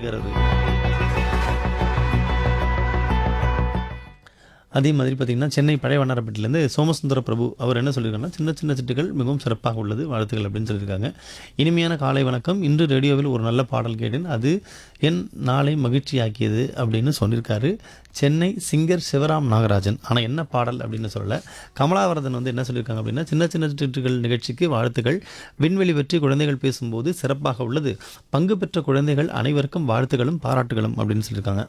சொல்லியிருக்காரு அவரு அதே மாதிரி பார்த்தீங்கன்னா சென்னை பழைய வண்ணாரப்பேட்டிலேருந்து சோமசுந்தர பிரபு அவர் என்ன சொல்லியிருக்காங்கன்னா சின்ன சின்ன சிட்டுகள் மிகவும் சிறப்பாக உள்ளது வாழ்த்துக்கள் அப்படின்னு சொல்லியிருக்காங்க இனிமையான காலை வணக்கம் இன்று ரேடியோவில் ஒரு நல்ல பாடல் கேட்டேன் அது என் நாளை மகிழ்ச்சியாக்கியது அப்படின்னு சொல்லியிருக்காரு சென்னை சிங்கர் சிவராம் நாகராஜன் ஆனால் என்ன பாடல் அப்படின்னு சொல்லல கமலாவரதன் வந்து என்ன சொல்லியிருக்காங்க அப்படின்னா சின்ன சின்ன சிட்டுகள் நிகழ்ச்சிக்கு வாழ்த்துக்கள் விண்வெளி பற்றி குழந்தைகள் பேசும்போது சிறப்பாக உள்ளது பங்கு பெற்ற குழந்தைகள் அனைவருக்கும் வாழ்த்துக்களும் பாராட்டுகளும் அப்படின்னு சொல்லியிருக்காங்க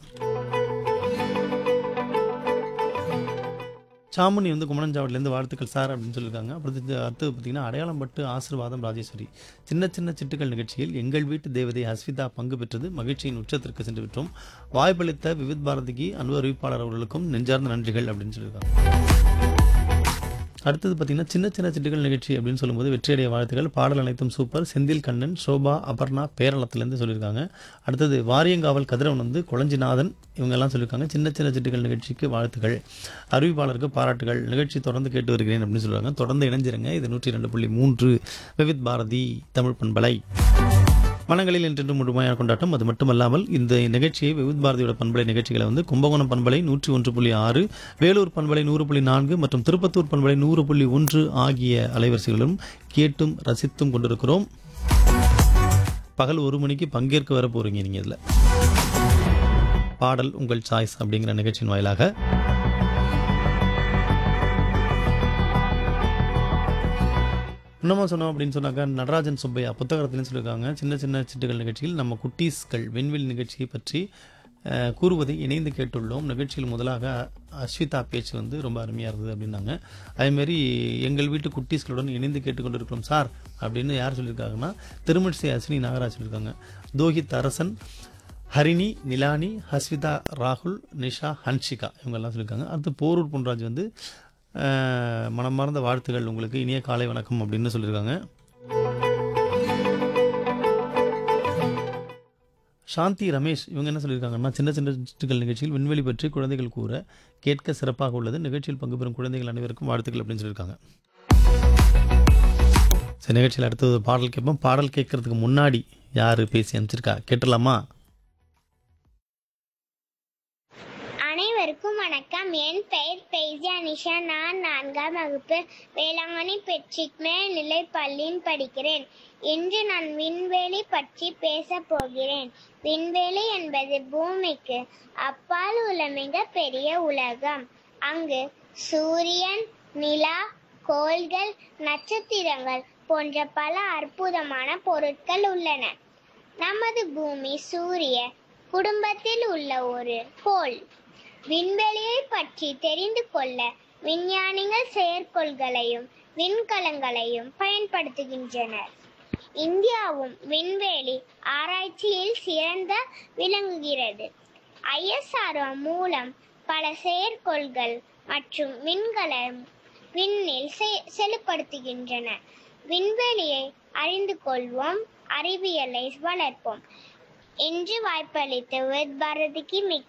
சாமுனி வந்து குமணஞ்சாவடிலேருந்து வாழ்த்துக்கள் சார் அப்படின்னு சொல்லியிருக்காங்க அப்புறம் இது அடுத்தது பார்த்தீங்கன்னா அடையாளம் பட்டு ஆசீர்வாதம் ராஜேஸ்வரி சின்ன சின்ன சிட்டுகள் நிகழ்ச்சியில் எங்கள் வீட்டு தேவதை அஸ்விதா பங்கு பெற்றது மகிழ்ச்சியின் உச்சத்திற்கு சென்று விட்டோம் வாய்ப்பளித்த விவித் பாரதிக்கு அன்பு அறிவிப்பாளர் அவர்களுக்கும் நெஞ்சார்ந்த நன்றிகள் அப்படின்னு சொல்லியிருக்காங்க அடுத்தது பார்த்தீங்கன்னா சின்ன சின்ன சிட்டுகள் நிகழ்ச்சி அப்படின்னு சொல்லும்போது வெற்றியடைய வாழ்த்துக்கள் பாடல் அனைத்தும் சூப்பர் செந்தில் கண்ணன் சோபா அபர்ணா பேரளத்துலேருந்து சொல்லியிருக்காங்க அடுத்தது வாரியங்காவல் கதிரவன் வந்து குளஞ்சிநாதன் இவங்கெல்லாம் சொல்லியிருக்காங்க சின்ன சின்ன சிட்டுகள் நிகழ்ச்சிக்கு வாழ்த்துக்கள் அறிவிப்பாளருக்கு பாராட்டுகள் நிகழ்ச்சி தொடர்ந்து கேட்டு வருகிறேன் அப்படின்னு சொல்லுவாங்க தொடர்ந்து இணைஞ்சிருங்க இது நூற்றி ரெண்டு புள்ளி மூன்று விவித் பாரதி தமிழ் பண்பலை மனங்களில் என்றென்று முழுமையான கொண்டாட்டம் அது மட்டுமல்லாமல் இந்த நிகழ்ச்சியை விவித் பாரதியோட பண்பலை நிகழ்ச்சிகளை வந்து கும்பகோணம் பண்பலை நூற்றி ஒன்று புள்ளி ஆறு வேலூர் பண்பலை நூறு புள்ளி நான்கு மற்றும் திருப்பத்தூர் பண்பலை நூறு புள்ளி ஒன்று ஆகிய அலைவரிசைகளும் கேட்டும் ரசித்தும் கொண்டிருக்கிறோம் பகல் ஒரு மணிக்கு பங்கேற்க வர போறீங்க நீங்க இதுல பாடல் உங்கள் சாய்ஸ் அப்படிங்கிற நிகழ்ச்சியின் வாயிலாக இன்னமும் சொன்னோம் அப்படின்னு சொன்னாக்கா நடராஜன் சுப்பையா புத்தகத்திலும் சொல்லியிருக்காங்க சின்ன சின்ன சிட்டுகள் நிகழ்ச்சியில் நம்ம குட்டீஸ்கள் விண்வெளி நிகழ்ச்சியை பற்றி அஹ், கூறுவதை இணைந்து கேட்டுள்ளோம் நிகழ்ச்சியில் முதலாக அஸ்விதா பேச்சு வந்து ரொம்ப அருமையாக இருந்தது அப்படின்னாங்க அதேமாரி எங்கள் வீட்டு குட்டீஸ்களுடன் இணைந்து கேட்டுக்கொண்டிருக்கிறோம் சார் அப்படின்னு யார் சொல்லியிருக்காங்கன்னா திருமணிசை அஸ்வினி நாகராஜ் சொல்லியிருக்காங்க தோஹித் அரசன் ஹரிணி நிலானி ஹஸ்விதா ராகுல் நிஷா ஹன்ஷிகா இவங்கெல்லாம் சொல்லியிருக்காங்க அடுத்து போரூர் பொன்ராஜ் வந்து அஹ், மனமார்ந்த வாழ்த்துகள் உங்களுக்கு இனிய காலை வணக்கம் அப்படின்னு சொல்லியிருக்காங்க சாந்தி ரமேஷ் இவங்க என்ன சொல்லியிருக்காங்கன்னா சின்ன சின்ன சிட்டுகள் நிகழ்ச்சியில் விண்வெளி பற்றி குழந்தைகள் கூற கேட்க சிறப்பாக உள்ளது நிகழ்ச்சியில் பங்கு பெறும் குழந்தைகள் அனைவருக்கும் வாழ்த்துக்கள் அப்படின்னு சொல்லியிருக்காங்க சரி நிகழ்ச்சியில் அடுத்தது ஒரு பாடல் கேட்போம் பாடல் கேட்கறதுக்கு முன்னாடி யார் பேசி அனுப்பிச்சிருக்கா கேட்டுடலாமா அனைவருக்கும் வணக்கம் என் பெயர் பெய்ஜா நிஷா நான் நான்காம் வகுப்பு வேளாங்கண்ணி பெட்ரிக் மேல்நிலை பள்ளியில் படிக்கிறேன் இன்று நான் விண்வெளி பற்றி பேச போகிறேன் விண்வெளி என்பது பூமிக்கு அப்பால் உள்ள மிகப்பெரிய உலகம் அங்கு சூரியன் நிலா கோள்கள் நட்சத்திரங்கள் போன்ற பல அற்புதமான பொருட்கள் உள்ளன நமது பூமி சூரிய குடும்பத்தில் உள்ள ஒரு கோள் விண்வெளியை பற்றி தெரிந்து கொள்ள விஞ்ஞானிகள் செயற்கோள்களையும் விண்கலங்களையும் பயன்படுத்துகின்றனர் இந்தியாவும் விண்வெளி ஆராய்ச்சியில் சிறந்த விளங்குகிறது ஐஎஸ்ஆர்ஓ மூலம் பல செயற்கோள்கள் மற்றும் விண்கலம் விண்ணில் செ- செலுப்படுத்துகின்றன விண்வெளியை அறிந்து கொள்வோம் அறிவியலை வளர்ப்போம் இன்று வாய்ப்பளித்த வித் பாரதிக்கு மிக்க